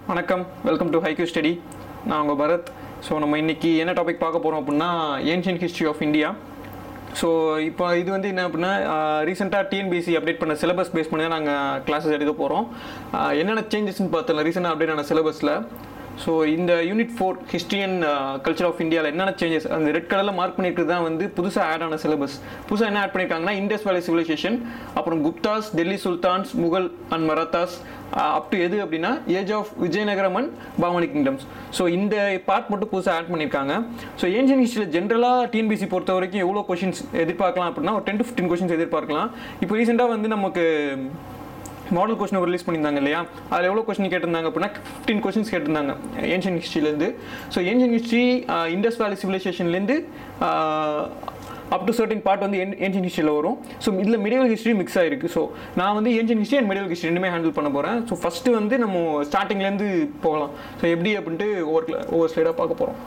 வணக்கம் welcome to Haikyuu study நான் உங்கள் பரத் ஸோ நம்ம இன்னைக்கு என்ன டாபிக் பார்க்க போகிறோம் அப்படின்னா ancient history of India so இப்போ இது வந்து என்ன அப்படின்னா ரீசெண்டாக டிஎன்பிசி அப்டேட் பண்ண சிலபஸ் பேஸ் பண்ணி தான் நாங்கள் கிளாஸஸ் எடுக்க போகிறோம் என்னென்ன சேஞ்சஸ்ன்னு பார்த்தோம்ல ரீசெண்டாக அப்டேட் ஆன சிலபஸில் ஸோ இந்த unit four history and culture of இந்தியாவில் என்னென்ன சேஞ்சஸ் அந்த ரெட் கலரில் மார்க் பண்ணியிருக்கிறது தான் வந்து புதுசாக ஆட் ஆன சிலபஸ் புதுசாக என்ன ஆட் பண்ணியிருக்காங்கன்னா இண்டஸ் வேலி சிவிலைசேஷன் அப்புறம் Guptas Delhi sultans Mughal and Marathas up to எது அப்படின்னா age of Vijayanagaram and Bahmani kingdoms so இந்த பார்ட் மட்டும் புதுசாக ஆட் பண்ணியிருக்காங்க ஸோ ஏன்ஷியன் ஹிஸ்ட்ரியில் ஜென்ரலாக டிஎன்பிசி பொறுத்த வரைக்கும் எவ்வளோ கொஷின்ஸ் எதிர்பார்க்கலாம் அப்படின்னா ஒரு டென் டு ஃபிஃப்டின் கொஷின்ஸ் எதிர்பார்க்கலாம் இப்போ ரீசெண்டாக வந்து நமக்கு மாடல் கொஸ்டின் ரிலீஸ் பண்ணியிருந்தாங்க இல்லையா அதில் எவ்வளோ கொஸ்டின் கேட்டிருந்தாங்க அப்படின்னா ஃபிஃப்டீன் கொஸ்டின்ஸ் கேட்டிருந்தாங்க ஏன்ஷியன் ஹிஸ்ட்ரியிலேருந்து so ancient history Indus valley சிவிலைசேஷன்லேருந்து அப் டு சர்டன் பார்ட் வந்து ஏன்ஷியன் ஹிஸ்ட்ரியில் வரும் ஸோ இதில் மிடிவல் ஹிஸ்ட்ரி மிக்ஸ் ஆயிருக்கு ஸோ நான் வந்து ancient history and medieval history ரெண்டுமே ஹேண்டில் பண்ண போகிறேன் ஸோ ஃபஸ்ட்டு வந்து நம்ம ஸ்டார்டிங்லேருந்து போகலாம் ஸோ எப்படி அப்படின்ட்டு ஒவ்வொரு ஒவ்வொரு ஸ்லைடாக பார்க்க போகிறோம்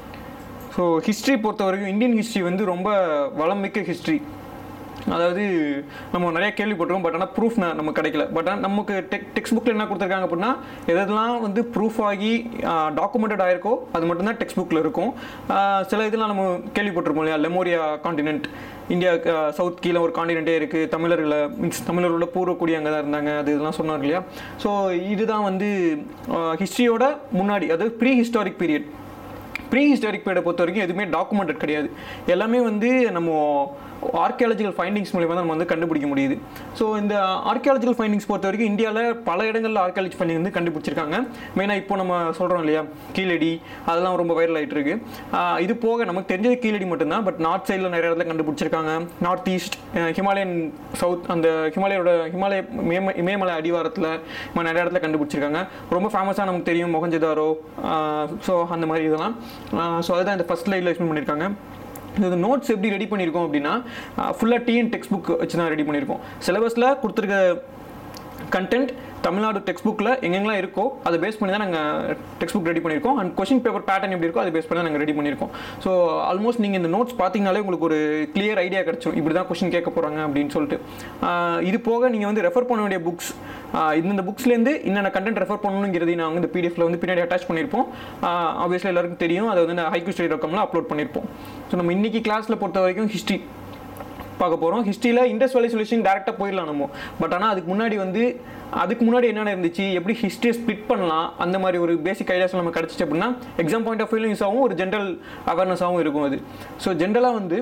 ஸோ ஹிஸ்ட்ரி பொறுத்த வரைக்கும் இந்தியன் ஹிஸ்ட்ரி வந்து ரொம்ப வளம் மிக்க ஹிஸ்ட்ரி அதாவது நம்ம நிறைய கேள்விப்பட்டிருக்கோம் பட் ஆனால் ப்ரூஃப் நம்ம கிடைக்கல பட் ஆனால் நமக்கு டெக் டெக்ஸ்ட் புக்கில் என்ன கொடுத்துருக்காங்க அப்படின்னா எதெல்லாம் வந்து ப்ரூஃப் ஆகி டாக்குமெண்டட் ஆயிருக்கோ அது மட்டும்தான் டெக்ஸ்ட் புக்கில் இருக்கும் சில இதெல்லாம் நம்ம கேள்விப்பட்டிருப்போம் இல்லையா லெமோரியா காண்டினென்ட் இந்தியா சவுத் கீழே ஒரு காண்டினென்ட்டே இருக்குது தமிழர்களை மீன்ஸ் தமிழர்களோட பூர்வக்குடி அங்கே தான் இருந்தாங்க அது இதெல்லாம் சொன்னார் இல்லையா ஸோ இதுதான் வந்து ஹிஸ்ட்ரியோட முன்னாடி அதாவது prehistoric period prehistoric பீரியடை பொறுத்த வரைக்கும் எதுவுமே டாக்குமெண்டட் கிடையாது எல்லாமே வந்து நம்ம ஆர்கியாலஜிக்கல் ஃபைண்டிங்ஸ் மூலியமாக தான் நம்ம வந்து கண்டுபிடிக்க முடியுது ஸோ இந்த ஆர்கியாலஜிக்கல் ஃபைண்டிங்ஸ் பொறுத்த வரைக்கும் இந்தியாவில் பல இடங்களில் ஆர்கியாலஜி ஃபைண்டிங் வந்து கண்டுபிடிச்சிருக்காங்க மெயினாக இப்போ நம்ம சொல்கிறோம் இல்லையா கீழடி அதெல்லாம் ரொம்ப வைரல் ஆகிட்டு இருக்கு இது போக நமக்கு தெரிஞ்சது கீழடி மட்டும்தான் பட் நார்த் சைடில் நிறைய இடத்துல கண்டுபிடிச்சிருக்காங்க நார்த் ஈஸ்ட் ஹிமாலயன் சவுத் அந்த ஹிமாலயோட ஹிமாலய இமயமலை அடிவாரத்தில் நிறைய இடத்துல கண்டுபிடிச்சிருக்காங்க ரொம்ப ஃபேமஸாக நமக்கு தெரியும் மொகஞ்சதாரோ ஸோ அந்த மாதிரி இதெல்லாம் ஸோ அதுதான் இந்த ஃபஸ்ட் லைனில் எக்ஸ்பிளைன் பண்ணியிருக்காங்க இது நோட்ஸ் எப்படி ரெடி பண்ணியிருக்கோம் அப்படின்னா ஃபுல்லாக டிஎன் டெக்ஸ்ட் புக் வச்சு தான் ரெடி பண்ணியிருக்கோம் சிலபஸில் கொடுத்துருக்க கண்டென்ட் தமிழ்நாடு டெக்ஸ்ட் புக்கில் எங்கெங்கெல்லாம் இருக்கோ அதை பேஸ் பண்ணி தான் நாங்கள் டெக்ஸ்ட் புக் ரெடி பண்ணியிருக்கோம் அண்ட் கொஷின் பேப்பர் பேட்டர்ன் எப்படி இருக்கோ அதை பேஸ் பண்ணி தான் நாங்கள் ரெடி பண்ணியிருக்கோம் ஸோ ஆல்மோஸ்ட் நீங்கள் இந்த நோட்ஸ் பார்த்தீங்கனாலே உங்களுக்கு ஒரு கிளியர் ஐடியா கிடச்சிடும் இப்படி தான் கொஷின் கேட்க போகிறாங்க அப்படின்னு சொல்லிட்டு இது போக நீங்கள் வந்து ரெஃபர் பண்ண வேண்டிய புக்ஸ் இந்த புக்ஸ்லேருந்து என்னென்ன கண்டென்ட் ரெஃபர் பண்ணணுங்கிறது நான் வந்து இந்த பிடிஎஃப்ல வந்து பின்னாடி அட்டாச் பண்ணியிருப்போம் ஆப்வியஸ்லி எல்லாருக்கும் தெரியும் அதை வந்து ஹைக்கு ஸ்டடி டாட் அப்லோட் பண்ணியிருப்போம் ஸோ நம்ம இன்னைக்கு கிளாஸில் பொறுத்த வரைக்கும் ஹிஸ்ட்ரி பார்க்க போகிறோம் ஹிஸ்ட்ரியில் இண்டஸ் வேலி சொல்யூஷன் டேரெக்டாக போயிடலாம் நம்ம பட் ஆனால் அதுக்கு முன்னாடி வந்து அதுக்கு முன்னாடி என்னென்ன இருந்துச்சு எப்படி ஹிஸ்ட்ரியை ஸ்பிட் பண்ணலாம் அந்த மாதிரி ஒரு பேசிக் ஐடியாஸ் நம்ம கிடச்சிச்சு அப்படின்னா exam point of view use ஆகும் ஒரு ஜென்ரல் அவேர்னஸாகவும் இருக்கும் அது ஸோ ஜென்ரலாக வந்து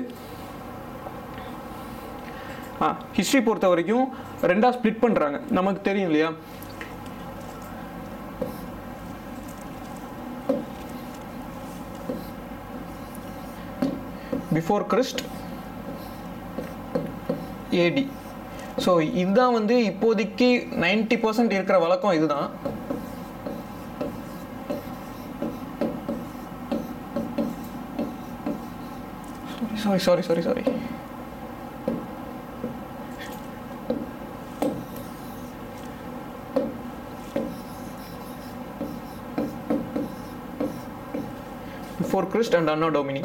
ஆ ஹிஸ்ட்ரி பொறுத்த வரைக்கும் ரெண்டாக ஸ்ப்ளிட் பண்ணுறாங்க நமக்கு தெரியும் இல்லையா பிஃபோர் கிறிஸ்ட் ஏடி ஸோ இதுதான் வந்து இப்போதைக்கு நைன்டி பர்சன்ட் இருக்கிற வழக்கம் இதுதான் sorry sorry sorry sorry before Christ and anno domini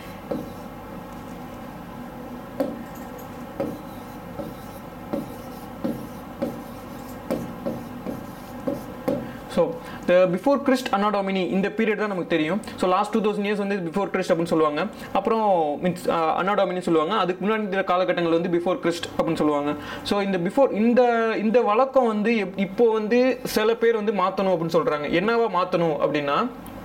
so the before Christ anno domini இந்த பீரியட் தான் நமக்கு தெரியும் so last two thousand years வந்து பிஃபோர் கிறிஸ்ட் அப்படின்னு சொல்லுவாங்க அப்புறம் மீன்ஸ் அனாடாமினி சொல்லுவாங்க அதுக்கு முன்னாடி இந்த காலகட்டங்கள் வந்து பிஃபோர் கிறிஸ்ட் அப்படின்னு சொல்லுவாங்க ஸோ இந்த பிஃபோர் இந்த இந்த வழக்கம் வந்து இப்போ வந்து சில பேர் வந்து மாற்றணும் அப்படின்னு சொல்கிறாங்க என்னவா மாற்றணும் அப்படின்னா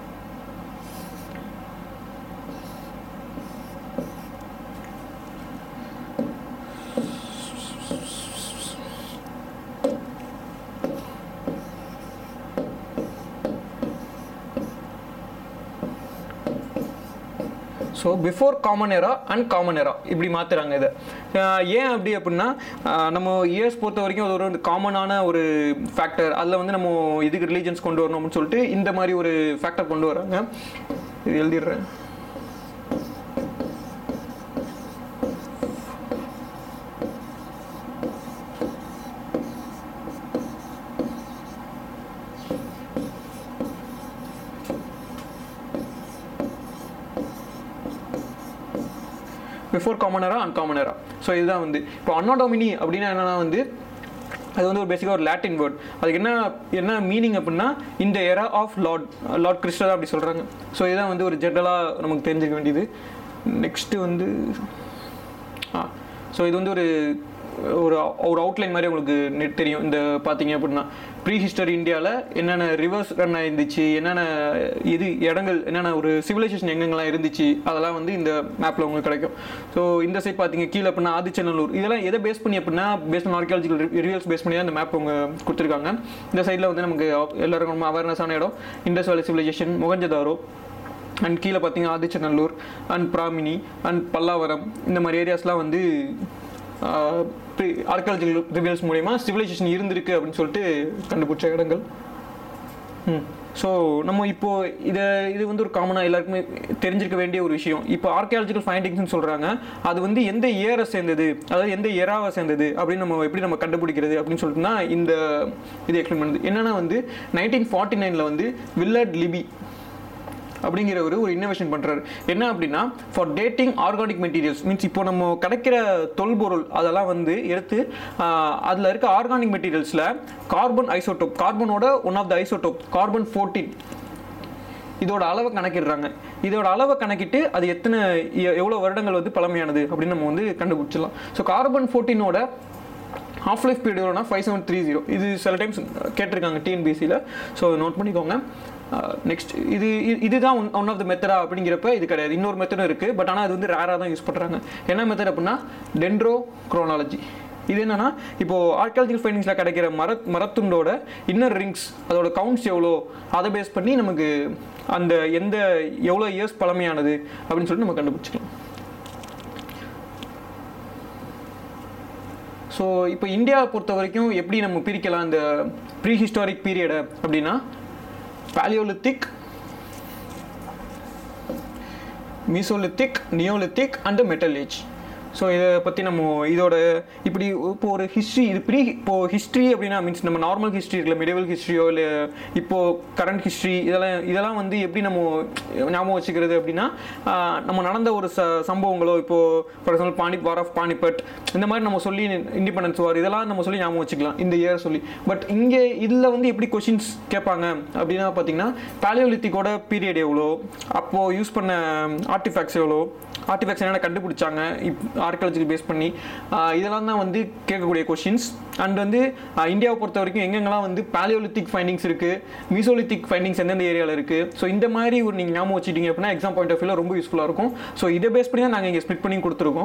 so before common era and common era இப்படி மாற்றுறாங்க இதை ஏன் அப்படி அப்படின்னா நம்ம இயர்ஸ் பொறுத்த வரைக்கும் அது ஒரு காமனான ஒரு ஃபேக்டர் அதில் வந்து நம்ம இதுக்கு ரிலீஜன்ஸ் கொண்டு வரணும் அப்படின்னு சொல்லிட்டு இந்த மாதிரி ஒரு ஃபேக்டர் கொண்டு வராங்க இது எழுதிடுறேன் பிஃபோர் காமனரா அன்காமனரா ஸோ இதுதான் வந்து இப்போ அன்னாடோமினி அப்படின்னா என்னன்னா வந்து அது வந்து ஒரு பேசிக்காக ஒரு லாட்டின் வேர்ட் அதுக்கு என்ன என்ன மீனிங் அப்படின்னா இந்த era of lord lord Christ அப்படி சொல்கிறாங்க ஸோ இதுதான் வந்து ஒரு ஜென்ரலாக நமக்கு தெரிஞ்சுக்க வேண்டியது நெக்ஸ்ட்டு வந்து ஆ ஸோ இது வந்து ஒரு ஒரு ஒரு அவுட்லைன் மாதிரி உங்களுக்கு நெட் தெரியும் இந்த பார்த்தீங்க அப்படின்னா ப்ரீ ஹிஸ்டரி இந்தியாவில் என்னென்ன ரிவர்ஸ் ரன் இருந்துச்சு என்னென்ன இது இடங்கள் என்னென்ன ஒரு சிவிலைசேஷன் எங்கெங்கெல்லாம் இருந்துச்சு அதெல்லாம் வந்து இந்த மேப்பில் உங்களுக்கு கிடைக்கும் ஸோ இந்த சைட் பார்த்தீங்க கீழே அப்படின்னா ஆதிச்சநல்லூர் இதெல்லாம் எதை பேஸ் பண்ணி அப்படின்னா base on archaeological reveals base பண்ணி தான் இந்த மேப் அவங்க கொடுத்துருக்காங்க இந்த சைடில் வந்து நமக்கு எல்லாருக்கும் ரொம்ப அவேர்னஸான இடம் Indies valley civilisation Mohenjo-daro and கீழே பார்த்தீங்கன்னா ஆதிச்சநல்லூர் அண்ட் பிராமினி அண்ட் பல்லாவரம் இந்த மாதிரி ஏரியாஸ்லாம் வந்து ஆர்கியாலஜிக்கல் ரிவியல்ஸ் மூலயமா சிவிலைசேஷன் இருந்திருக்கு அப்படின்னு சொல்லிட்டு கண்டுபிடிச்ச இடங்கள் ம் ஸோ நம்ம இப்போ இதை இது வந்து ஒரு காமனாக எல்லாருக்குமே தெரிஞ்சிருக்க வேண்டிய ஒரு விஷயம் இப்போ ஆர்கியாலஜிக்கல் ஃபைண்டிங்ஸ்னு சொல்கிறாங்க அது வந்து எந்த இயரை சேர்ந்தது அதாவது எந்த இயராவை சேர்ந்தது அப்படின்னு நம்ம எப்படி நம்ம கண்டுபிடிக்கிறது அப்படின்னு சொல்லிட்டு தான் இந்த இது எக்ஸ்பிளைன் பண்ணுது என்னென்னா வந்து நைன்டீன் ஃபார்ட்டி நைனில் வந்து வில்லட் லிபி அப்படிங்கிற ஒரு ஒரு இன்னோவேஷன் பண்ணுறாரு என்ன அப்படின்னா for dating organic materials means இப்போ நம்ம கிடைக்கிற தொல்பொருள் அதெல்லாம் வந்து எடுத்து அதில் இருக்க ஆர்கானிக் மெட்டீரியல்ஸில் கார்பன் ஐசோடோப் கார்பனோட one of the isotope carbon fourteen இதோட அளவை கணக்கிடுறாங்க இதோட அளவை கணக்கிட்டு அது எத்தனை எ- எவ்வளோ வருடங்கள் வந்து பழமையானது அப்படின்னு நம்ம வந்து கண்டுபிடிச்சிடலாம் ஸோ கார்பன் ஃபோர்டீனோட ஹாஃப் லைஃப் பீரியட் எவ்வளோனா ஃபைவ் செவன் த்ரீ ஜீரோ இது சில டைம்ஸ் கேட்டிருக்காங்க டிஎன்பிசியில் ஸோ நோட் பண்ணிக்கோங்க நெக்ஸ்ட் இது இது- இதுதான் ஒன் ஒன் ஆஃப் த மெத்தடா அப்படிங்கிறப்ப இது கிடையாது இன்னொரு மெத்தடும் இருக்குது பட் ஆனால் அது வந்து ரேராக தான் யூஸ் பண்ணுறாங்க என்ன மெத்தட் அப்படின்னா டென்ட்ரோ குரோனாலஜி இது என்னன்னா இப்போ ஆர்கியாலஜிக்கல் ஃபைண்டிங்ஸில் கிடைக்கிற மர மரத்துண்டோட இன்னர் ரிங்ஸ் அதோட கவுண்ட்ஸ் எவ்வளோ அதை பேஸ் பண்ணி நமக்கு அந்த எந்த எவ்வளோ இயர்ஸ் பழமையானது அப்படின்னு சொல்லிட்டு நம்ம கண்டுபிடிச்சிக்கலாம் ஸோ இப்போ இந்தியாவை பொறுத்த வரைக்கும் எப்படி நம்ம பிரிக்கலாம் இந்த ப்ரீ ஹிஸ்டாரிக் பீரியடை அப்படின்னா palaeolithic mesolithic neolithic and metal age so இதை பற்றி நம்ம இதோட இப்படி இப்போ ஒரு ஹிஸ்ட்ரி இது ப்ரீ இப்போ ஹிஸ்ட்ரி அப்படின்னா மீன்ஸ் நம்ம நார்மல் ஹிஸ்ட்ரி இருக்குல்ல மிடிவல் ஹிஸ்ட்ரியோ இல்லை இப்போ கரண்ட் ஹிஸ்ட்ரி இதெல்லாம் இதெல்லாம் வந்து எப்படி நம்ம ஞாபகம் வச்சுக்கிறது அப்படின்னா ஆஹ், நம்ம நடந்த ஒரு ச சம்பவங்களோ இப்போ ஃபார் எக்ஸாம்பிள் பானி வார் ஆஃப் பானிபட் இந்த மாதிரி நம்ம சொல்லி இண்டிபெண்டன்ஸ் வார் இதெல்லாம் நம்ம சொல்லி ஞாபகம் வச்சுக்கலாம் இந்த இயர் சொல்லி பட் இங்கே இதில் வந்து எப்படி கொஷின்ஸ் கேட்பாங்க அப்படின்னா பார்த்தீங்கன்னா பேலியோலித்திக்கோட பீரியட் எவ்வளோ அப்போது யூஸ் பண்ண ஆர்டிஃபேக்ட்ஸ் எவ்வளோ ஆர்டிஃபேக்ட்ஸ் என்னென்ன கண்டுபிடிச்சாங்க இப் ஆர்கியாலஜிக்கல் பேஸ் பண்ணி ஆஹ் இதெல்லாம் தான் வந்து கேட்கக்கூடிய கொஷின்ஸ் அண்ட் வந்து ஆஹ் இந்தியாவை பொறுத்த வரைக்கும் எங்கெங்கெல்லாம் வந்து பேலியோலித்திக் ஃபைண்டிங்ஸ் இருக்குது மீசோலித்திக் ஃபைண்டிங்ஸ் எந்தெந்த ஏரியாவில் இருக்குது ஸோ இந்த மாதிரி ஒரு நீங்கள் ஞாபகம் வச்சுட்டீங்க அப்படின்னா எக்ஸாம் பாயிண்ட் ஆஃப் வியூவில் ரொம்ப யூஸ்ஃபுல்லாக இருக்கும் ஸோ இதை பேஸ் பண்ணி தான் நாங்கள் இங்கே ஸ்ப்ளிட் பண்ணி கொடுத்துருக்கோம்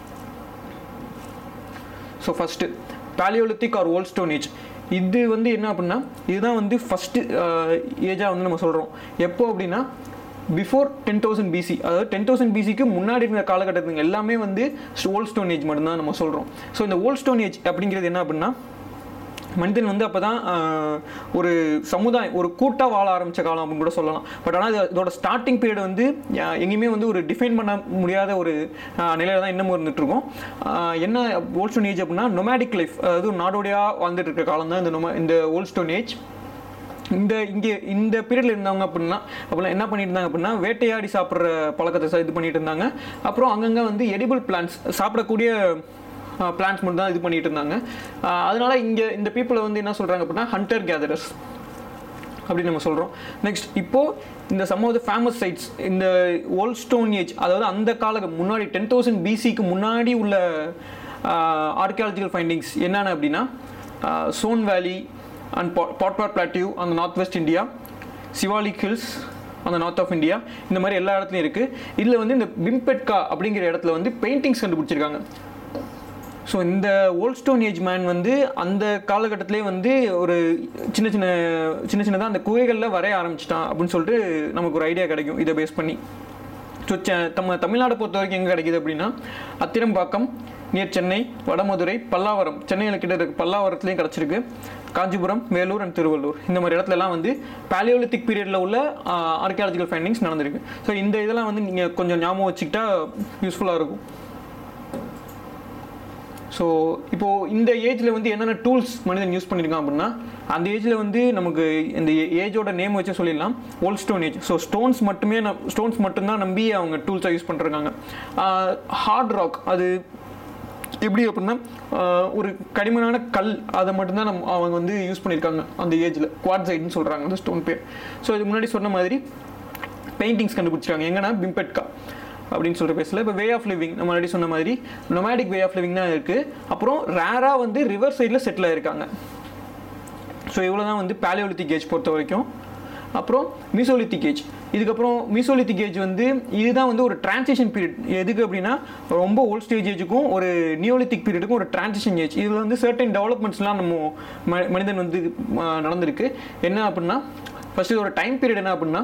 so first palaeolithic or old stone age இது வந்து என்ன அப்படின்னா இதுதான் வந்து ஃபஸ்ட்டு ஏஜாக வந்து நம்ம சொல்கிறோம் எப்போ அப்படின்னா பிஃபோர் டென் தௌசண்ட் பிசி அதாவது டென் தௌசண்ட் பிசிக்கு முன்னாடி இருந்த காலகட்டத்துக்கு எல்லாமே வந்து ஓல்ட் ஸ்டோன் ஏஜ் மட்டும்தான் நம்ம சொல்கிறோம் ஸோ இந்த ஓல்ட் ஸ்டோன் ஏஜ் அப்படிங்கிறது என்ன அப்படின்னா மனிதன் வந்து அப்போ தான் ஒரு சமுதாயம் ஒரு கூட்டாக வாழ ஆரம்பித்த காலம் அப்படின்னு கூட சொல்லலாம் பட் ஆனால் இது இதோட ஸ்டார்டிங் பீரியட் வந்து அஹ், எங்கேயுமே வந்து ஒரு டிஃபைன் பண்ண முடியாத ஒரு நிலையில தான் இன்னமும் இருந்துகிட்ருக்கோம் என்ன ஓல்ட் ஸ்டோன் ஏஜ் அப்படின்னா நொமேடிக் லைஃப் அதாவது நாடோடியாக வாழ்ந்துட்டு இருக்க காலம் தான் இந்த நொம இந்த ஓல்ட் ஸ்டோன் ஏஜ் இந்த இங்கே இந்த பீரியடில் இருந்தவங்க அப்படின்னா அப்படின்னா என்ன பண்ணிட்டு இருந்தாங்க அப்படின்னா வேட்டையாடி சாப்பிட்ற பழக்கத்தை ச- இது பண்ணிட்டு இருந்தாங்க அப்புறம் அங்கங்கே வந்து எடிபிள் பிளான்ஸ் சாப்பிடக்கூடிய பிளான்ஸ் மட்டும் தான் இது பண்ணிட்டு இருந்தாங்க ஆஹ் அதனால இங்கே இந்த பீப்புளை வந்து என்ன சொல்கிறாங்க அப்படின்னா ஹண்டர் கேதரர்ஸ் அப்படின்னு நம்ம சொல்கிறோம் நெக்ஸ்ட் இப்போது இந்த some of the famous sites இந்த ஓல்ட் ஸ்டோன் ஏஜ் அதாவது அந்த கால முன்னாடி டென் தௌசண்ட் பிசிக்கு முன்னாடி உள்ள ஆர்கியாலஜிக்கல் ஃபைண்டிங்ஸ் என்னென்ன அப்படின்னா Son valley and Potwar plateau அந்த north west India Shivalik hills அந்த நார்த் ஆஃப் இந்தியா இந்த மாதிரி எல்லா இடத்துலையும் இருக்குது இதில் வந்து இந்த பிம்பெட்கா அப்படிங்கிற இடத்துல வந்து பெயிண்டிங்ஸ் கண்டுபிடிச்சிருக்காங்க ஸோ இந்த ஓல்ட் ஸ்டோன் ஏஜ் மேன் வந்து அந்த காலகட்டத்திலே வந்து ஒரு சின்ன சின்ன சின்ன சின்னதாக அந்த குகைகளில் வரைய ஆரம்பிச்சிட்டான் அப்படின்னு சொல்லிட்டு நமக்கு ஒரு ஐடியா கிடைக்கும் இதை பேஸ் பண்ணி ஸோ நம்ம தமிழ்நாடை பொறுத்த வரைக்கும் எங்கே கிடைக்குது அப்படின்னா அத்திரம்பாக்கம் நியர் சென்னை வடமதுரை பல்லாவரம் சென்னையில் கிட்ட இருக்கு பல்லாவரத்துலேயும் கிடச்சிருக்கு காஞ்சிபுரம் வேலூர் அண்ட் திருவள்ளூர் இந்த மாதிரி இடத்துலலாம் வந்து பேலியோலித்திக் பீரியடில் உள்ள ஆர்கியாலஜிக்கல் ஃபைண்டிங்ஸ் நடந்திருக்கு ஸோ இந்த இதெல்லாம் வந்து நீங்கள் கொஞ்சம் ஞாபகம் வச்சுக்கிட்டா யூஸ்ஃபுல்லாக இருக்கும் ஸோ இப்போது இந்த ஏஜில் வந்து என்னென்ன டூல்ஸ் மனிதன் யூஸ் பண்ணியிருக்கான் அப்படின்னா அந்த ஏஜில் வந்து நமக்கு இந்த ஏஜோட நேம் வச்சு சொல்லிடலாம் old stone age so stones மட்டுமே ஸ்டோன்ஸ் மட்டும்தான் நம்பி அவங்க டூல்ஸாக யூஸ் பண்ணிருக்காங்க ஹார்ட் ராக் அது எப்படி அப்படின்னா ஆஹ், ஒரு கடிமனான கல் அதை மட்டும்தான் நம்ம அவங்க வந்து யூஸ் பண்ணியிருக்காங்க அந்த ஏஜில் குவாட்சைட்னு சொல்கிறாங்க அந்த ஸ்டோன் பேர் ஸோ இது முன்னாடி சொன்ன மாதிரி பெயிண்டிங்ஸ் கண்டுபிடிச்சிருக்காங்க எங்கன்னா பிம்பெட்கா அப்படின்னு சொல்கிற பேஸில் இப்போ வே ஆஃப் லிவிங் நம்ம முன்னாடி சொன்ன மாதிரி நொமேடிக் வே ஆஃப் லிவிங் தான் இருக்குது அப்புறம் ரேராக வந்து ரிவர் சைடில் செட்டில் ஆயிருக்காங்க ஸோ இவ்வளோ தான் வந்து பேலியோலித்திக் ஏஜ் பொறுத்த வரைக்கும் அப்புறம் மீசோலித்திக் ஏஜ் இதுக்கப்புறம் மீசோலித்திக் ஏஜ் வந்து இதுதான் வந்து ஒரு டிரான்சிஷன் பீரியட் எதுக்கு அப்படின்னா ரொம்ப ஓல்ட் ஸ்டேஜ் ஏஜுக்கும் ஒரு நியோலித்திக் பீரியடுக்கும் ஒரு டிரான்சிஷன் ஏஜ் இதில் வந்து சர்டன் டெவலப்மெண்ட்ஸ்லாம் நம்ம ம- மனிதன் வந்து ஆஹ், நடந்திருக்கு என்ன அப்படின்னா ஃபஸ்ட்டு ஒரு டைம் பீரியட் என்ன அப்படின்னா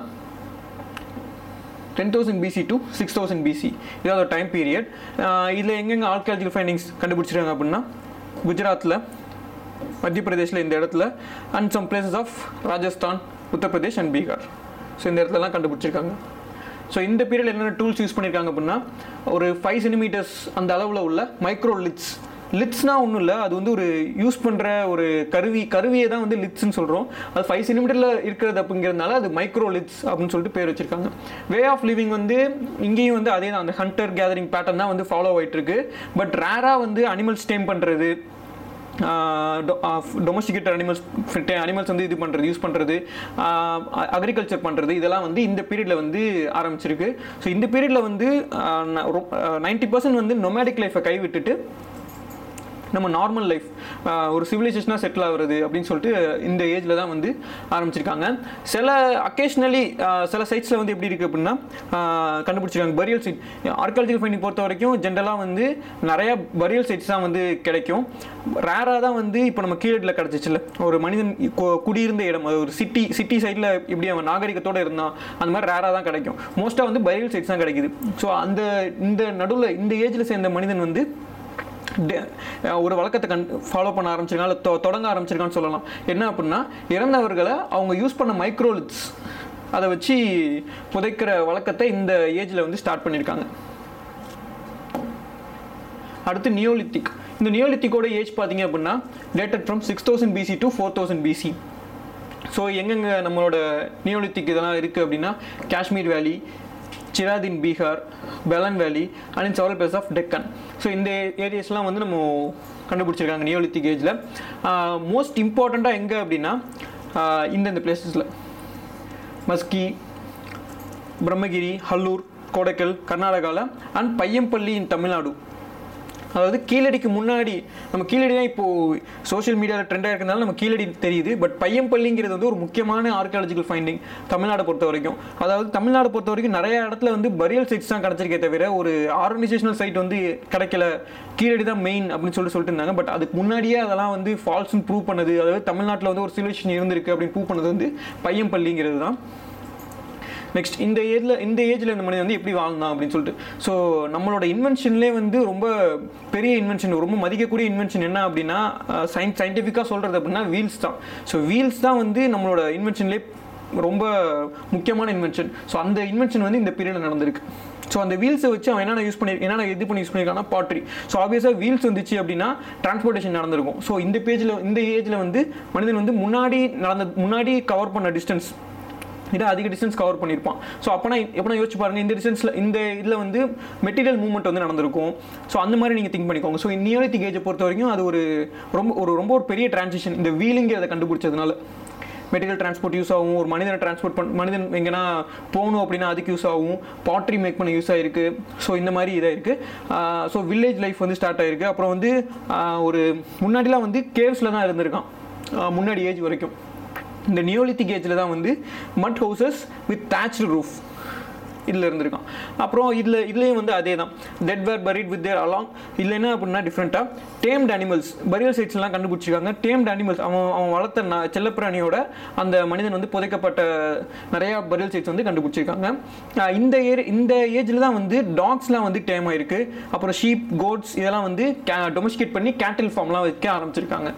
ten thousand BC to six thousand BC இதாவது டைம் பீரியட் இதில் எங்கெங்கே ஆர்கியாலஜிக்கல் ஃபைண்டிங்ஸ் கண்டுபிடிச்சிருக்காங்க அப்படின்னா குஜராத்தில் மத்திய பிரதேஷில் இந்த இடத்துல and some places of Rajasthan Uttar Pradesh and Bihar so இந்த இடத்துலலாம் கண்டுபிடிச்சிருக்காங்க ஸோ இந்த பீரியட் என்னென்ன டூல்ஸ் யூஸ் பண்ணியிருக்காங்க அப்படின்னா ஒரு ஃபைவ் சென்டிமீட்டர்ஸ் அந்த அளவில் உள்ள மைக்ரோ லிட்ஸ் லிட்ஸ்னா ஒன்றும் இல்லை அது வந்து ஒரு யூஸ் பண்ணுற ஒரு கருவி கருவியை தான் வந்து லிட்ஸ்னு சொல்கிறோம் அது ஃபைவ் சென்டிமீட்டரில் இருக்கிறது அப்படிங்கிறதுனால அது மைக்ரோ லிட்ஸ் அப்படின்னு சொல்லிட்டு பேர் வச்சிருக்காங்க வே ஆஃப் லிவிங் வந்து இங்கேயும் வந்து அதே தான் அந்த ஹண்டர் கேதரிங் பேட்டர்ன் தான் வந்து ஃபாலோ ஆயிட்டு இருக்கு பட் ரேராக வந்து அனிமல்ஸ் டேம் பண்ணுறது டொமஸ்டிகேட்டட் அனிமல்ஸ் அனிமல்ஸ் வந்து இது பண்ணுறது யூஸ் பண்ணுறது அக்ரிகல்ச்சர் பண்ணுறது இதெல்லாம் வந்து இந்த பீரியடில் வந்து ஆரம்பிச்சிருக்கு ஸோ இந்த பீரியடில் வந்து நைன்டி பர்சன்ட் வந்து நொமேடிக் லைஃப்பை கைவிட்டுட்டு நம்ம நார்மல் லைஃப் ஒரு சிவிலைசேஷனாக செட்டில் ஆகுறது அப்படின்னு சொல்லிட்டு இந்த ஏஜில் தான் வந்து ஆரம்பிச்சிருக்காங்க சில அக்கேஷ்னலி சில சைட்ஸில் வந்து எப்படி இருக்குது அப்படின்னா ஆஹ், கண்டுபிடிச்சிருக்காங்க பரியல் சைட் ஆர்காலஜிக்கல் ஃபைண்டிங் பொறுத்த வரைக்கும் ஜென்ரலாக வந்து நிறைய பரியல் சைட்ஸ் தான் வந்து கிடைக்கும் ரேராக தான் வந்து இப்போ நம்ம கீழடியில் கிடச்சிச்சுல ஒரு மனிதன் கு- குடியிருந்த இடம் அது ஒரு சிட்டி சிட்டி சைடில் இப்படி அவன் நாகரிகத்தோடு இருந்தான் அந்த மாதிரி ரேராக தான் கிடைக்கும் மோஸ்ட்டாக வந்து பரியல் சைட்ஸ் தான் கிடைக்குது ஸோ அந்த இந்த நடுவில் இந்த ஏஜில் சேர்ந்த மனிதன் வந்து டெ- ஒரு வழக்கத்தை கண் ஃபாலோ பண்ண ஆரம்பிச்சிருக்காங்க இல்லை தொ- தொடங்க ஆரம்பிச்சிருக்கான்னு சொல்லலாம் என்ன அப்படின்னா இறந்தவர்களை அவங்க யூஸ் பண்ண மைக்ரோலிட்ஸ் அதை வச்சு புதைக்கிற வழக்கத்தை இந்த ஏஜில் வந்து ஸ்டார்ட் பண்ணியிருக்காங்க அடுத்து நியோலித்திக் இந்த நியோலித்திக்கோட ஏஜ் பார்த்தீங்க அப்படின்னா dated from six thousand BC to four thousand BC so எங்கெங்கே நம்மளோட நியோலித்திக் இதெல்லாம் இருக்குது அப்படின்னா காஷ்மீர் வேலி சிராதின் Bihar Belan valley and in several place of Deccan so இந்த ஏரியாஸ்லாம் வந்து நம்ம கண்டுபிடிச்சிருக்காங்க நியோலித்திக் ஏஜில் மோஸ்ட் இம்பார்ட்டண்ட்டாக எங்கே அப்படின்னா ஆஹ் இந்தந்த பிளேசஸில் மஸ்கி பிரம்மகிரி ஹல்லூர் கோடைக்கல் கர்நாடகாவில் அண்ட் பையம்பள்ளி இன் தமிழ்நாடு அதாவது கீழடிக்கு முன்னாடி நம்ம கீழடி தான் இப்போது சோஷியல் மீடியாவில் ட்ரெண்டாக இருக்கிறதுனால நம்ம கீழடி தெரியுது பட் பையம்பள்ளிங்கிறது வந்து ஒரு முக்கியமான ஆர்கியாலஜிக்கல் ஃபைண்டிங் தமிழ்நாடு பொறுத்த வரைக்கும் அதாவது தமிழ்நாடு பொறுத்த வரைக்கும் நிறைய இடத்துல வந்து பரியல் சைட்ஸ் தான் கிடச்சிருக்கே தவிர ஒரு ஆர்கனைசேஷனல் சைட் வந்து கிடைக்கல கீழடி தான் மெயின் அப்படின்னு சொல்லிட்டு சொல்லிட்டு இருந்தாங்க பட் அதுக்கு முன்னாடியே அதெல்லாம் வந்து ஃபால்ஸ்னு ப்ரூவ் பண்ணது அதாவது தமிழ்நாட்டில் வந்து ஒரு சிவிலேஷன் இருந்திருக்கு அப்படின்னு ப்ரூவ் பண்ணது வந்து பையம்பள்ளிங்கிறது தான் நெக்ஸ்ட் இந்த ஏஜில் இந்த ஏஜில் இந்த மனிதன் வந்து எப்படி வாழ்ந்தான் அப்படின்னு சொல்லிட்டு ஸோ நம்மளோட இன்வென்ஷன்லேயே வந்து ரொம்ப பெரிய இன்வென்ஷன் ரொம்ப மதிக்கக்கூடிய இன்வென்ஷன் என்ன அப்படின்னா சயின்ஸ் சயின்டிஃபிக்காக சொல்கிறது அப்படின்னா வீல்ஸ் தான் ஸோ வீல்ஸ் தான் வந்து நம்மளோட இன்வென்ஷன்லேயே ரொம்ப முக்கியமான இன்வென்ஷன் ஸோ அந்த இன்வென்ஷன் வந்து இந்த பீரியடில் நடந்திருக்கு ஸோ அந்த வீல்ஸை வச்சு அவன் என்னென்ன யூஸ் பண்ணி என்னென்ன இது பண்ணி யூஸ் பண்ணியிருக்கான்னா பாட்ரி ஸோ ஆப்வியஸாக வீல்ஸ் வந்துச்சு அப்படின்னா டிரான்ஸ்போர்ட்டேஷன் நடந்திருக்கும் ஸோ இந்த பேஜில் இந்த ஏஜில் வந்து மனிதன் வந்து முன்னாடி நடந்த முன்னாடி கவர் பண்ண டிஸ்டன்ஸ் இதை அதிக டிஸ்டன்ஸ் கவர் பண்ணியிருப்பான் ஸோ அப்போனா எப்படினா யோசிச்சு பாருங்க இந்த டிஸ்டன்ஸில் இந்த இதில் வந்து மெட்டீரியல் மூவ்மெண்ட் வந்து நடந்திருக்கும் ஸோ அந்த மாதிரி நீங்கள் திங்க் பண்ணிக்கோங்க ஸோ நியோலித்திக் ஏஜை பொறுத்த வரைக்கும் அது ஒரு ரொம்ப ஒரு ரொம்ப ஒரு பெரிய டிரான்சிஷன் இந்த வீலிங்கிறத கண்டுபிடிச்சதுனால மெட்டீரியல் டிரான்ஸ்போர்ட் யூஸ் ஆகும் ஒரு மனிதனை டிரான்ஸ்போர்ட் பண்ண மனிதன் எங்கன்னா போகணும் அப்படின்னா அதுக்கு யூஸ் ஆகும் பாட்ரி மேக் பண்ண யூஸ் ஆகிருக்கு ஸோ இந்த மாதிரி இதாக இருக்குது ஸோ வில்லேஜ் லைஃப் வந்து ஸ்டார்ட் ஆகிருக்கு அப்புறம் வந்து ஆஹ், ஒரு முன்னாடிலாம் வந்து கேவ்ஸில் தான் இருந்திருக்கான் ஆஹ், முன்னாடி ஏஜ் வரைக்கும் இந்த நியோலித்திக் ஏஜில் தான் வந்து மட் ஹவுசஸ் வித் thatched ரூஃப் இதில் இருந்திருக்கான் அப்புறம் இதில் இதுலேயும் வந்து அதே தான் dead were buried with their along இதில் என்ன அப்படின்னா டிஃப்ரெண்ட்டாக டேம்ட் அனிமல்ஸ் பரியல் சைட்ஸ்லாம் கண்டுபிடிச்சிருக்காங்க டேம்ட் அனிமல்ஸ் அவன் அவன் வளர்த்த ந செல்லப்பிராணியோட அந்த மனிதன் வந்து புதைக்கப்பட்ட நிறையா பரியல் சைட்ஸ் வந்து கண்டுபிடிச்சிருக்காங்க ஆஹ் இந்த ஏர் இந்த ஏஜில் தான் வந்து டாக்ஸ்லாம் வந்து டேம் ஆயிருக்கு அப்புறம் ஷீப் கோட்ஸ் இதெல்லாம் வந்து டொமஸ்டிகேட் பண்ணி கேட்டில் ஃபார்ம்லாம் வைக்க ஆரம்பிச்சிருக்காங்க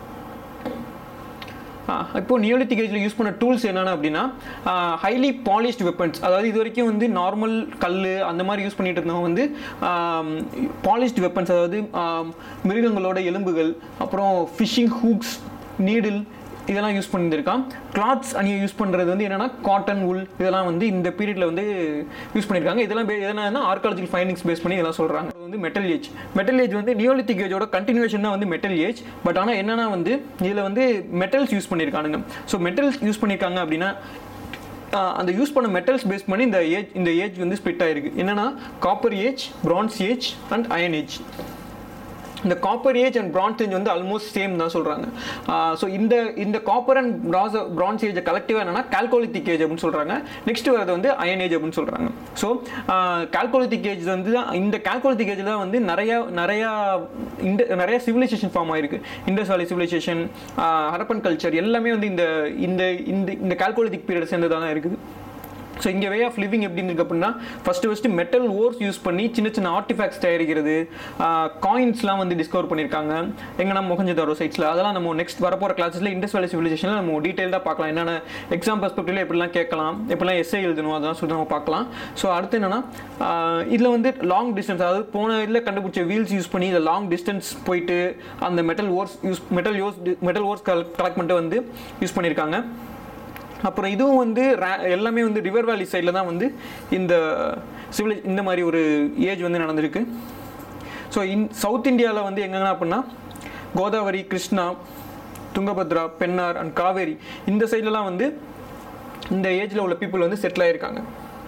ஆ, இப்போ நியோலித்திக் ஏஜில் யூஸ் பண்ண டூல்ஸ் என்னென்ன அப்படின்னா ஹைலி பாலிஷ்டு வெப்பன்ஸ் அதாவது இது வரைக்கும் வந்து நார்மல் கல் அந்த மாதிரி யூஸ் பண்ணிட்டு இருந்தவங்க வந்து பாலிஷ்டு வெப்பன்ஸ் அதாவது ஆம், மிருகங்களோட எலும்புகள் அப்புறம் ஃபிஷிங் ஹூக்ஸ் நீடில் இதெல்லாம் யூஸ் பண்ணியிருக்கான் கிளாத்ஸ் அணியை யூஸ் பண்ணுறது வந்து என்னென்னா காட்டன் உல் இதெல்லாம் வந்து இந்த பீரியடில் வந்து யூஸ் பண்ணியிருக்காங்க இதெல்லாம் பே- என்னன்னா ஆர்காலஜிக்கல் ஃபைண்டிங்ஸ் பேஸ் பண்ணி இதெல்லாம் சொல்கிறாங்க வந்து மெட்டல் ஏஜ் மெட்டல் ஏஜ் வந்து நியோலித்திக் ஏஜோட கண்டினியூஷன் தான் வந்து மெட்டல் ஏஜ் பட் ஆனால் என்னன்னா வந்து இதில் வந்து மெட்டல்ஸ் யூஸ் பண்ணியிருக்கானுங்க ஸோ மெட்டல்ஸ் யூஸ் பண்ணியிருக்காங்க அப்படின்னா ஆஹ் அந்த யூஸ் பண்ண மெட்டல்ஸ் பேஸ் பண்ணி இந்த ஏஜ் இந்த ஏஜ் வந்து ஸ்ப்ளிட் ஆயிருக்கு என்னன்னா copper age bronze age and iron age இந்த copper age and bronze age வந்து ஆல்மோஸ்ட் சேம் தான் சொல்கிறாங்க ஸோ இந்த இந்த copper and brass bronze age கலெக்டிவாக என்னன்னா கால்கோலித்திக் ஏஜ் அப்படின்னு சொல்கிறாங்க நெக்ஸ்ட் வரது வந்து அயன் ஏஜ் அப்படின்னு சொல்கிறாங்க ஸோ கால்கோலித்திக் ஏஜ் வந்து தான் இந்த கால்கோலித்திக் ஏஜ் தான் வந்து நிறையா நிறையா இந்த நிறைய சிவிலைசேஷன் ஃபார்ம் ஆயிருக்கு Indus valley civilisation Harappan culture எல்லாமே வந்து இந்த இந்த இந்த இந்த கால்கோலித்திக் பீரியட் சேர்ந்ததாக தான் இருக்குது ஸோ இங்கே வே ஆஃப் லிவிங் எப்படி இருக்கு அப்படின்னா first first metal ores use பண்ணி சின்ன சின்ன ஆர்டிஃபேக்ட்ஸ் தயாரிக்கிறது காயின்ஸ்லாம் வந்து டிஸ்கவர் பண்ணியிருக்காங்க எங்கன்னா மொகஞ்சதாரோ சைட்ஸில் அதெல்லாம் நம்ம நெக்ஸ்ட் வரப்போகிற கிளாஸஸில் இண்டஸ் வேலி சிவிலைசேஷனில் நம்ம டீட்டெயிலாக பார்க்கலாம் என்னென்ன எக்ஸாம் பெர்ஸ்பெக்டிவ்ல எப்படிலாம் கேட்கலாம் எப்படிலாம் எஸ்ஐ எழுதணும் அதெல்லாம் சொல்லி நம்ம பார்க்கலாம் ஸோ அடுத்து என்னென்னா இதில் வந்து லாங் டிஸ்டன்ஸ் அதாவது போன இதில் கண்டுபிடிச்ச வீல்ஸ் யூஸ் பண்ணி இதில் லாங் டிஸ்டன்ஸ் போயிட்டு அந்த metal ores use metal ores metal ores collect பண்ணிட்டு வந்து யூஸ் பண்ணியிருக்காங்க அப்புறம் இதுவும் வந்து ra- எல்லாமே வந்து ரிவர் வேலி சைடில் தான் வந்து இந்த சிவிலை இந்த மாதிரி ஒரு ஏஜ் வந்து நடந்திருக்கு ஸோ இன் சவுத் இந்தியாவில் வந்து எங்கெங்கன்னா அப்படின்னா கோதாவரி கிருஷ்ணா துங்கபத்ரா பெண்ணார் அண்ட் காவேரி இந்த சைட்லலாம் வந்து இந்த ஏஜில் உள்ள பீப்புள் வந்து செட்டில் ஆயிருக்காங்க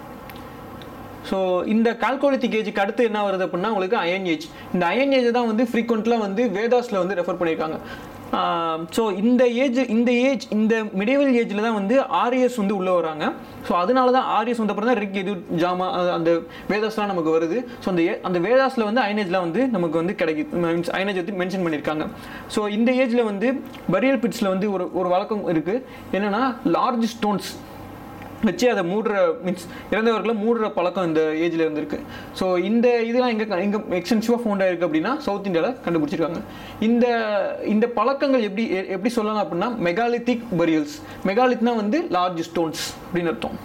ஸோ இந்த கால்கோலித்திக் ஏஜுக்கு அடுத்து என்ன வருது அப்படின்னா உங்களுக்கு அயன் ஏஜ் இந்த அயன் ஏஜ் தான் வந்து ஃப்ரீக்வெண்ட்லாம் வந்து வேதாஸில் வந்து ரெஃபர் பண்ணியிருக்காங்க ஸோ இந்த ஏஜ் இந்த ஏஜ் இந்த மிடிவல் ஏஜில் தான் வந்து ஆரியஸ் வந்து உள்ளே வராங்க ஸோ அதனால தான் ஆரியஸ் வந்த அப்புறம் தான் ரிக் எது ஜாமா அஹ் அந்த வேதாஸ்லாம் நமக்கு வருது ஸோ அந்த ஏ- அந்த வேதாஸில் வந்து அயனேஜ்லாம் வந்து நமக்கு வந்து கிடைக்குது மீன்ஸ் அயனேஜ் வந்து மென்ஷன் பண்ணியிருக்காங்க ஸோ இந்த ஏஜில் வந்து பரியல் பிட்ஸில் வந்து ஒரு ஒரு வழக்கம் இருக்குது என்னென்னா லார்ஜ் ஸ்டோன்ஸ் வச்சு அதை மூடுற மீன்ஸ் இறந்தவர்களை மூடுற பழக்கம் இந்த ஏஜில் இருந்திருக்கு ஸோ இந்த இதெல்லாம் எங்கே எங்கே எக்ஸ்டென்சிவாக ஃபவுண்ட் ஆயிருக்கு அப்படின்னா சவுத் இந்தியாவில் கண்டுபிடிச்சிருக்காங்க இந்த இந்த பழக்கங்கள் எப்படி எ- எப்படி சொல்லலாம் அப்படின்னா மெகாலித்திக் பரியல்ஸ் மெகாலித்னா வந்து லார்ஜ் ஸ்டோன்ஸ் அப்படின்னு அர்த்தம்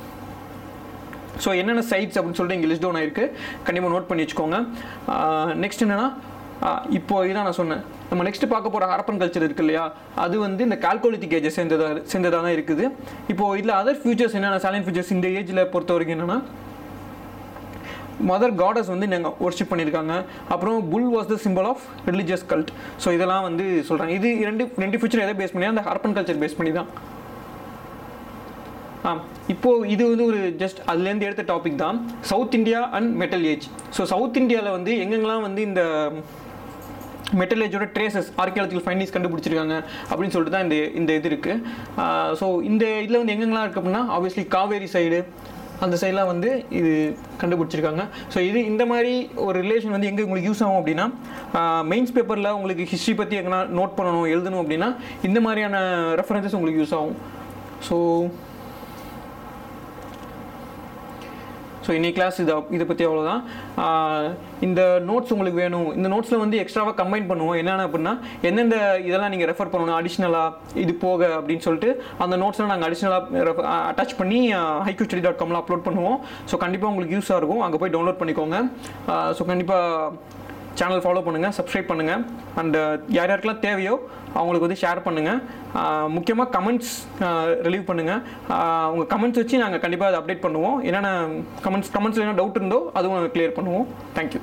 ஸோ என்னென்ன சைட்ஸ் அப்படின்னு சொல்லிட்டு இங்கே லிஸ்ட் டவுன் ஆயிருக்கு கண்டிப்பாக நோட் பண்ணி வச்சுக்கோங்க நெக்ஸ்ட் என்னென்னா இப்போ இதான் நான் சொன்னேன் நம்ம நெக்ஸ்ட் பார்க்க போகிற ஹரப்பன் கல்ச்சர் இருக்கு இல்லையா அது வந்து இந்த கால்கோலித்திக் ஏஜை சேர்ந்ததாக சேர்ந்ததாக தான் இருக்குது இப்போ இதில் அதர் ஃபியூச்சர்ஸ் என்னென்ன சைலண்ட் ஃபியூச்சர்ஸ் இந்த ஏஜில் பொறுத்த வரைக்கும் என்னென்னா மதர் காடஸ் வந்து நாங்கள் ஒர்ஷிப் பண்ணியிருக்காங்க அப்புறம் bull was the symbol of religious cult so இதெல்லாம் வந்து சொல்கிறாங்க இது ரெண்டு ரெண்டு ஃபியூச்சர் எதை பேஸ் பண்ணி அந்த ஹரப்பன் கல்ச்சர் பேஸ் பண்ணி தான் ஆ இப்போ இது வந்து ஒரு ஜஸ்ட் அதுலேருந்து எடுத்த டாபிக் தான் South India and metal age so South இந்தியாவில் வந்து எங்கெங்கெல்லாம் வந்து இந்த மெட்டல் ஏஜோட ட்ரேசஸ் ஆர்கியாலஜிக்கல் ஃபைண்டிங்ஸ் கண்டுபிடிச்சிருக்காங்க அப்படின்னு சொல்லிட்டு தான் இந்த இந்த இது இருக்குது ஸோ இந்த இதில் வந்து எங்கெங்கெல்லாம் இருக்குது அப்படின்னா ஆப்வியஸ்லி காவேரி சைடு அந்த சைட்லாம் வந்து இது கண்டுபிடிச்சிருக்காங்க ஸோ இது இந்த மாதிரி ஒரு ரிலேஷன் வந்து எங்கே உங்களுக்கு யூஸ் ஆகும் அப்படின்னா மெயின்ஸ் பேப்பரில் உங்களுக்கு ஹிஸ்ட்ரி பற்றி எங்கன்னா நோட் பண்ணணும் எழுதணும் அப்படின்னா இந்த மாதிரியான ரெஃபரன்சஸ் உங்களுக்கு யூஸ் ஆகும் ஸோ ஸோ இன்னைக்கு கிளாஸ் இதை இதை பற்றி அவ்வளோதான் ஆஹ் இந்த நோட்ஸ் உங்களுக்கு வேணும் இந்த நோட்ஸில் வந்து எக்ஸ்ட்ராவாக கம்பைன் பண்ணுவோம் என்னென்ன அப்படின்னா எந்தெந்த இதெல்லாம் நீங்கள் ரெஃபர் பண்ணணும் அடிஷ்னலாக இது போக அப்படின்னு சொல்லிட்டு அந்த நோட்ஸ்லாம் நாங்கள் அடிஷ்னலாக அட்டாச் பண்ணி ஹைக்யூ ஸ்டடி டாட் காமில் அப்லோட் பண்ணுவோம் ஸோ கண்டிப்பாக உங்களுக்கு யூஸாக இருக்கும் அங்கே போய் டவுன்லோட் பண்ணிக்கோங்க ஸோ கண்டிப்பாக சேனல் ஃபாலோ பண்ணுங்கள் சப்ஸ்கிரைப் பண்ணுங்கள் அண்ட் யார் யாருக்கெல்லாம் தேவையோ அவங்களுக்கு வந்து ஷேர் பண்ணுங்கள் முக்கியமாக கமெண்ட்ஸ் ரிலீவ் பண்ணுங்கள் உங்கள் கமெண்ட்ஸ் வச்சு நாங்கள் கண்டிப்பாக அதை அப்டேட் பண்ணுவோம் என்னென்ன கமெண்ட்ஸ் கமெண்ட்ஸில் என்ன டவுட் இருந்தோ அதுவும் நாங்கள் க்ளியர் பண்ணுவோம் தேங்க்யூ